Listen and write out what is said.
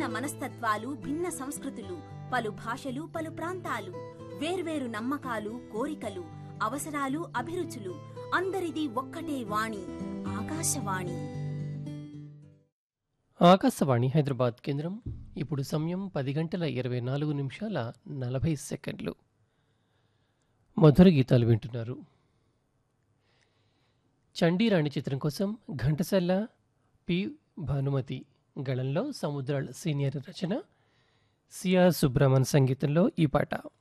మనస్తత్వాలు భిన్న సంస్కృతులు పలు భాషలు పలు ప్రాంతాలు వేర్వేరు నమ్మకాలు కోరికలు అవసరాలు అభిరుచులు అందరిది ఒక్కటే వాణి ఆకాశవాణి ఆకాశవాణి హైదరాబాద్ కేంద్రం ఇప్పుడు సమయం పది గంటల ఇరవై నాలుగు నిమిషాల నలభై సెకండ్లు మధుర గీతాలు వింటున్నారు చండీరాణి చిత్రం కోసం ఘంటసల్ల పి భానుమతి గళంలో సముద్రాల సీనియర్ రచన సిఆర్ సుబ్రహ్మణ్ సంగీతంలో ఈ పాట